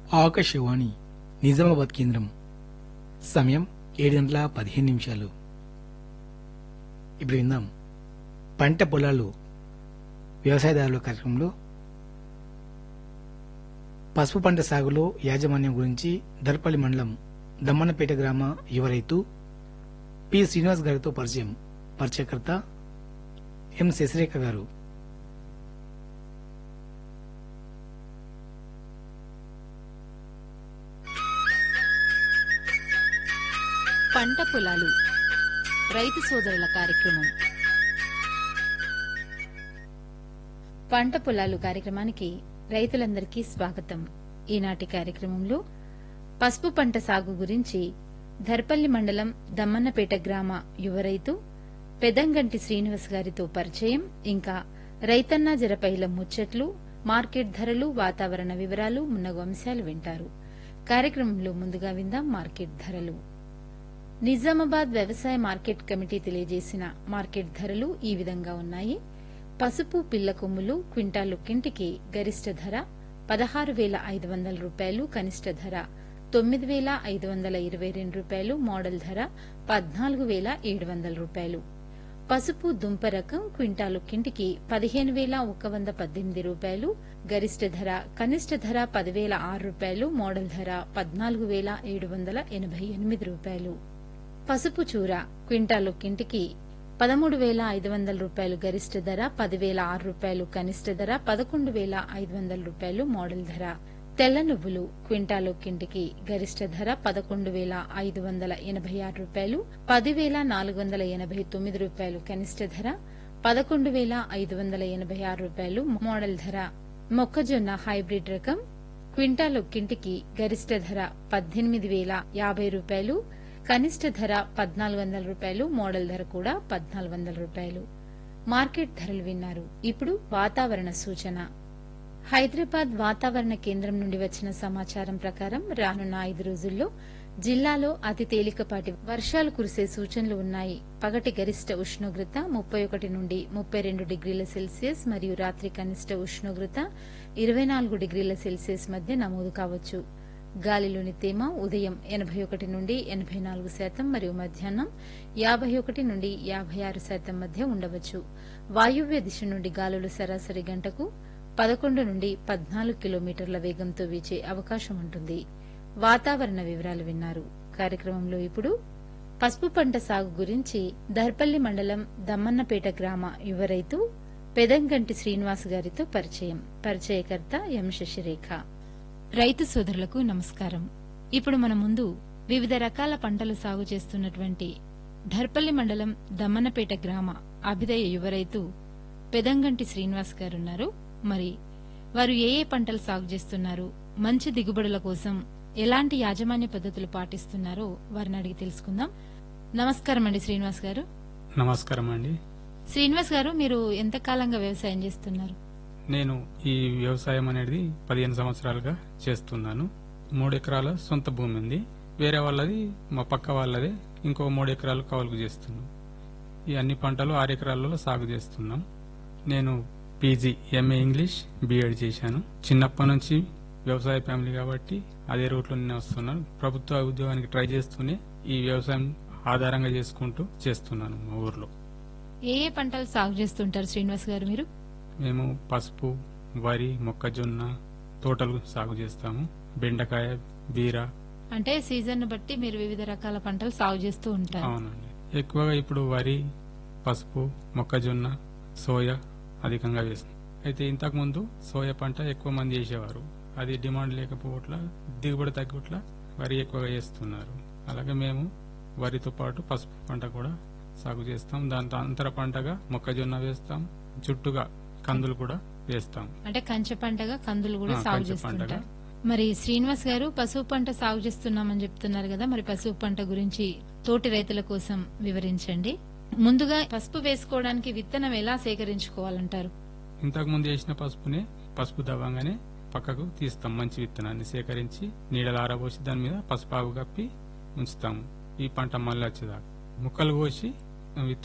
ఆకాశవాణి నిజామాబాద్ కేంద్రం సమయం ఏడు గంటల పదిహేను నిమిషాలు ఇప్పుడు విందాం పంట పొలాలు వ్యవసాయదారుల కార్యక్రమంలో పసుపు పంట సాగులో యాజమాన్యం గురించి దర్పల్లి మండలం దమ్మన్నపేట గ్రామ యువ రైతు పి శ్రీనివాస్ గారితో పరిచయం పరిచయకర్త ఎం శశిరేఖ గారు పంట పొలాలు రైతు సోదరుల కార్యక్రమం పంట పొలాలు కార్యక్రమానికి రైతులందరికీ స్వాగతం ఈనాటి కార్యక్రమంలో పసుపు పంట సాగు గురించి ధర్పల్లి మండలం దమ్మన్నపేట గ్రామ యువ రైతు పెదంగంటి శ్రీనివాస్ గారితో పరిచయం ఇంకా రైతన్న జరపైల ముచ్చట్లు మార్కెట్ ధరలు వాతావరణ వివరాలు మున్నగు అంశాలు వింటారు కార్యక్రమంలో ముందుగా విందాం మార్కెట్ ధరలు నిజామాబాద్ వ్యవసాయ మార్కెట్ కమిటీ తెలియజేసిన మార్కెట్ ధరలు ఈ విధంగా ఉన్నాయి పసుపు పిల్ల కొమ్ములు క్వింటాలు కింటికి గరిష్ట ధర పదహారు వేల ఐదు వందల రూపాయలు కనిష్ట ధర తొమ్మిది వేల ఐదు వందల ఇరవై రెండు రూపాయలు మోడల్ ధర పద్నాలుగు వేల ఏడు వందల రూపాయలు పసుపు దుంప రకం క్వింటాలు కింటికి పదిహేను వేల ఒక వంద పద్దెనిమిది రూపాయలు గరిష్ట ధర కనిష్ట ధర పదివేల ఆరు రూపాయలు మోడల్ ధర పద్నాలుగు వేల ఏడు వందల ఎనభై ఎనిమిది రూపాయలు పసుపు చూర క్వింటాలు కింటికి పదమూడు వేల ఐదు వందల రూపాయలు గరిష్ట ధర పదివేల ఆరు రూపాయలు కనిష్ట ధర పదకొండు వేల ఐదు వందల రూపాయలు మోడల్ ధర తెల్ల నువ్వులు క్వింటాలు కింటికి గరిష్ట ధర పదకొండు వేల ఐదు వందల ఎనభై ఆరు రూపాయలు పదివేల నాలుగు వందల ఎనభై తొమ్మిది రూపాయలు కనిష్ట ధర పదకొండు వేల ఐదు వందల ఎనభై ఆరు రూపాయలు మోడల్ ధర మొక్కజొన్న హైబ్రిడ్ రకం క్వింటాలు కింటికి గరిష్ట ధర పద్దెనిమిది వేల యాభై రూపాయలు కనిష్ట ధర పద్నాలుగు వందల రూపాయలు మోడల్ ధర కూడా పద్నాలుగు వందల రూపాయలు మార్కెట్ ధరలు విన్నారు ఇప్పుడు వాతావరణ సూచన హైదరాబాద్ వాతావరణ కేంద్రం నుండి వచ్చిన సమాచారం ప్రకారం రానున్న ఐదు రోజుల్లో జిల్లాలో అతి తేలికపాటి వర్షాలు కురిసే సూచనలు ఉన్నాయి పగటి గరిష్ట ఉష్ణోగ్రత ముప్పై ఒకటి నుండి ముప్పై రెండు డిగ్రీల సెల్సియస్ మరియు రాత్రి కనిష్ట ఉష్ణోగ్రత ఇరవై నాలుగు డిగ్రీల సెల్సియస్ మధ్య నమోదు కావచ్చు గాలిలోని తేమ ఉదయం ఎనభై ఒకటి నుండి ఎనభై నాలుగు శాతం మరియు మధ్యాహ్నం యాభై ఒకటి నుండి యాభై ఆరు శాతం మధ్య ఉండవచ్చు వాయువ్య దిశ నుండి గాలులు సరాసరి గంటకు పదకొండు నుండి పద్నాలుగు కిలోమీటర్ల వేగంతో వీచే అవకాశం ఉంటుంది వాతావరణ వివరాలు విన్నారు కార్యక్రమంలో ఇప్పుడు పసుపు పంట సాగు గురించి దర్పల్లి మండలం దమ్మన్నపేట గ్రామ యువ రైతు పెదంగంటి శ్రీనివాస్ గారితో పరిచయం పరిచయకర్త ఎం శశిరేఖ రైతు సోదరులకు నమస్కారం ఇప్పుడు మన ముందు వివిధ రకాల పంటలు సాగు చేస్తున్నటువంటి ధర్పల్లి మండలం దమ్మన్నపేట గ్రామ అభిదయ యువ రైతు పెదంగంటి శ్రీనివాస్ గారున్నారు మరి వారు ఏ ఏ పంటలు సాగు చేస్తున్నారు మంచి దిగుబడుల కోసం ఎలాంటి యాజమాన్య పద్ధతులు పాటిస్తున్నారో వారిని అడిగి తెలుసుకుందాం నమస్కారం అండి శ్రీనివాస్ గారు నమస్కారం అండి శ్రీనివాస్ గారు మీరు ఎంతకాలంగా వ్యవసాయం చేస్తున్నారు నేను ఈ వ్యవసాయం అనేది పదిహేను సంవత్సరాలుగా చేస్తున్నాను మూడు ఎకరాల సొంత భూమి ఉంది వేరే వాళ్ళది మా పక్క వాళ్ళదే ఇంకో మూడు ఎకరాలు కౌలుకు చేస్తున్నాం ఈ అన్ని పంటలు ఆరు ఎకరాలలో సాగు చేస్తున్నాం నేను పీజీ ఎంఏ ఇంగ్లీష్ బీఎడ్ చేశాను చిన్నప్పటి నుంచి వ్యవసాయ ఫ్యామిలీ కాబట్టి అదే రూట్లో నేను వస్తున్నాను ప్రభుత్వ ఉద్యోగానికి ట్రై చేస్తూనే ఈ వ్యవసాయం ఆధారంగా చేసుకుంటూ చేస్తున్నాను మా ఊర్లో ఏ ఏ పంటలు సాగు చేస్తుంటారు శ్రీనివాస్ గారు మీరు మేము పసుపు వరి మొక్కజొన్న తోటలు సాగు చేస్తాము బెండకాయ బీర అంటే సీజన్ బట్టి మీరు వివిధ రకాల పంటలు సాగు చేస్తూ ఉంటారు అవునండి ఎక్కువగా ఇప్పుడు వరి పసుపు మొక్కజొన్న సోయా అధికంగా వేస్తాం అయితే ఇంతకు ముందు సోయా పంట ఎక్కువ మంది వేసేవారు అది డిమాండ్ లేకపోవట్ల దిగుబడి తగ్గట్ల వరి ఎక్కువగా వేస్తున్నారు అలాగే మేము వరితో పాటు పసుపు పంట కూడా సాగు చేస్తాం దాంతో అంతర పంటగా మొక్కజొన్న వేస్తాం చుట్టుగా కందులు కూడా వేస్తాం అంటే కంచె పంటగా కందులు కూడా ఆ, సాగు కంచె చేస్తుంటారు పంటగా. మరి శ్రీనివాస్ గారు పసుపు పంట సాగు చేస్తున్నామని చెప్తున్నారు కదా మరి పసుపు పంట గురించి తోటి రైతుల కోసం వివరించండి ముందుగా పసుపు వేసుకోవడానికి విత్తనం ఎలా సేకరించుకోవాలంటారు ఇంతకు ముందు వేసిన పసుపునే పసుపు దవ్వంగానే పక్కకు తీస్తాం మంచి విత్తనాన్ని సేకరించి నీడలు ఆరబోసి దాని మీద పసుపు ఆకు కప్పి ఉంచుతాము ఈ పంట మళ్ళీ వచ్చేదాకా ముక్కలు కోసి విత్తనాలు